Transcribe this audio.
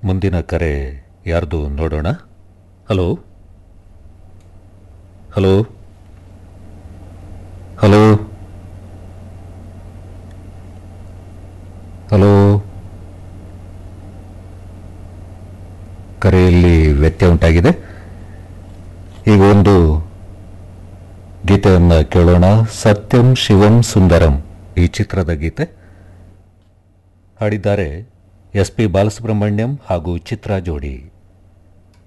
ಮುಂದಿನ ಕರೆ ಯಾರ್ದು ನೋಡೋಣ ಹಲೋ ಹಲೋ ಹಲೋ ಹಲೋ ಕರೆಯಲ್ಲಿ ವ್ಯತ್ಯಯ ಉಂಟಾಗಿದೆ ಈಗ ಒಂದು ಗೀತೆಯನ್ನು ಕೇಳೋಣ ಸತ್ಯಂ ಶಿವಂ ಸುಂದರಂ ಈ ಚಿತ್ರದ ಗೀತೆ ಹಾಡಿದ್ದಾರೆ ಎಸ್ ಪಿ ಬಾಲಸುಬ್ರಹ್ಮಣ್ಯಂ ಹಾಗೂ ಚಿತ್ರಾ ಜೋಡಿ